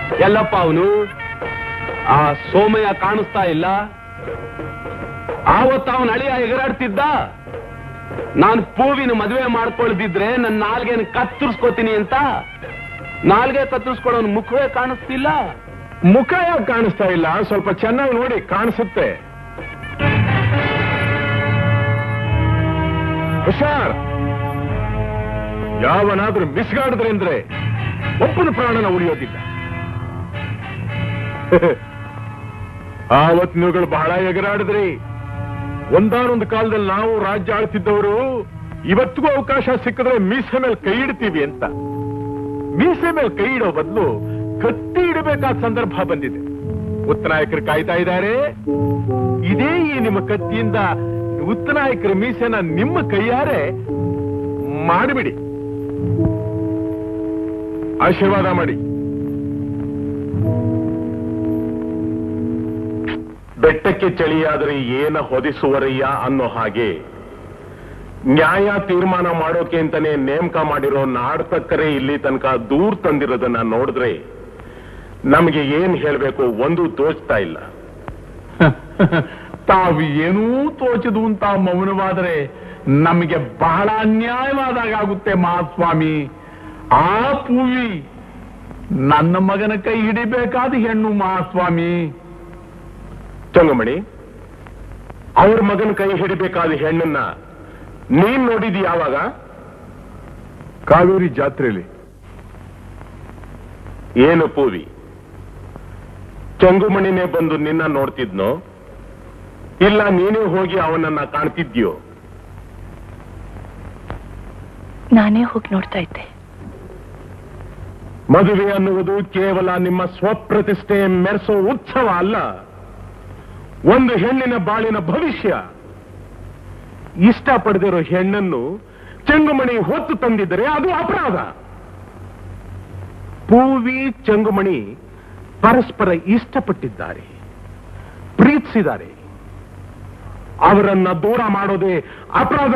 ಎಲ್ಲಪ್ಪ ಅವನು ಆ ಸೋಮಯ್ಯ ಕಾಣಿಸ್ತಾ ಇಲ್ಲ ಆವತ್ತು ಅವನ ಅಳಿಯ ಎಗರಾಡ್ತಿದ್ದ ನಾನು ಪೂವಿನ ಮದುವೆ ಮಾಡ್ಕೊಳ್ದಿದ್ರೆ ನನ್ನ ನಾಲ್ಗೆನ ಕತ್ತರಿಸ್ಕೋತೀನಿ ಅಂತ ನಾಲ್ಗೆ ಕತ್ತರಿಸ್ಕೊಳ್ಳೋನ್ ಮುಖವೇ ಕಾಣಿಸ್ತಿಲ್ಲ ಮುಖ ಯಾಕೆ ಕಾಣಿಸ್ತಾ ಇಲ್ಲ ಸ್ವಲ್ಪ ಚೆನ್ನಾಗಿ ನೋಡಿ ಕಾಣಿಸುತ್ತೆ ಹುಷಾರ್ ಯಾವನಾದ್ರೂ ಮಿಸ್ಗಾಡಿದ್ರೆ ಅಂದ್ರೆ ಒಬ್ಬನ ಪ್ರಾಣನ ಉಳಿಯೋದಿಲ್ಲ ಆವತ್ ನೀವುಗಳು ಬಹಳ ಎಗರಾಡಿದ್ರಿ ಒಂದಾನೊಂದು ಕಾಲದಲ್ಲಿ ನಾವು ರಾಜ್ಯ ಆಳ್ತಿದ್ದವರು ಇವತ್ತಿಗೂ ಅವಕಾಶ ಸಿಕ್ಕಿದ್ರೆ ಮೀಸೆ ಮೇಲೆ ಕೈ ಇಡ್ತೀವಿ ಅಂತ ಮೀಸೆ ಮೇಲೆ ಕೈ ಇಡೋ ಬದಲು ಕತ್ತಿ ಇಡಬೇಕಾದ ಸಂದರ್ಭ ಬಂದಿದೆ ಉತ್ತನಾಯಕರು ಕಾಯ್ತಾ ಇದ್ದಾರೆ ಇದೇ ಈ ನಿಮ್ಮ ಕತ್ತಿಯಿಂದ ಉತ್ತನಾಯಕರ ಮೀಸೆನ ನಿಮ್ಮ ಕೈಯಾರೆ ಮಾಡಿಬಿಡಿ ಆಶೀರ್ವಾದ ಮಾಡಿ ಬೆಟ್ಟಕ್ಕೆ ಚಳಿಯಾದರೆ ಏನ ಹೊದಿಸುವರಯ್ಯ ಅನ್ನೋ ಹಾಗೆ ನ್ಯಾಯ ತೀರ್ಮಾನ ಮಾಡೋಕೆ ಅಂತಾನೆ ನೇಮಕ ಮಾಡಿರೋ ನಾಡ್ತಕ್ಕರೆ ಇಲ್ಲಿ ತನಕ ದೂರ್ ತಂದಿರೋದನ್ನ ನೋಡಿದ್ರೆ ನಮಗೆ ಏನ್ ಹೇಳ್ಬೇಕು ಒಂದು ತೋಚ್ತಾ ಇಲ್ಲ ತಾವು ಏನೂ ತೋಚದು ಅಂತ ಮೌನವಾದರೆ ನಮಗೆ ಬಹಳ ಅನ್ಯಾಯವಾದಾಗ ಆಗುತ್ತೆ ಮಹಾಸ್ವಾಮಿ ಆ ಪೂವಿ ನನ್ನ ಮಗನ ಕೈ ಹಿಡಿಬೇಕಾದ ಹೆಣ್ಣು ಮಹಾಸ್ವಾಮಿ ಚಂಗಮಣಿ ಅವ್ರ ಮಗನ ಕೈ ಹಿಡಿಬೇಕಾದ ಹೆಣ್ಣನ್ನ ನೀನ್ ನೋಡಿದಿ ಯಾವಾಗ ಕಾವೇರಿ ಜಾತ್ರೆಯಲ್ಲಿ ಏನು ಪೂವಿ ಚಂಗುಮಣಿನೇ ಬಂದು ನಿನ್ನ ನೋಡ್ತಿದ್ನೋ ಇಲ್ಲ ನೀನೇ ಹೋಗಿ ಅವನನ್ನ ಕಾಣ್ತಿದ್ಯೋ ನಾನೇ ಹೋಗಿ ನೋಡ್ತಾ ಇದ್ದೆ ಮದುವೆ ಅನ್ನುವುದು ಕೇವಲ ನಿಮ್ಮ ಸ್ವಪ್ರತಿಷ್ಠೆ ಮೆರೆಸೋ ಉತ್ಸವ ಅಲ್ಲ ಒಂದು ಹೆಣ್ಣಿನ ಬಾಳಿನ ಭವಿಷ್ಯ ಇಷ್ಟ ಪಡೆದಿರೋ ಹೆಣ್ಣನ್ನು ಚೆಂಗುಮಣಿ ಹೊತ್ತು ತಂದಿದ್ದರೆ ಅದು ಅಪರಾಧ ಪೂವಿ ಚೆಂಗುಮಣಿ ಪರಸ್ಪರ ಇಷ್ಟಪಟ್ಟಿದ್ದಾರೆ ಪ್ರೀತಿಸಿದ್ದಾರೆ ಅವರನ್ನ ದೂರ ಮಾಡೋದೇ ಅಪರಾಧ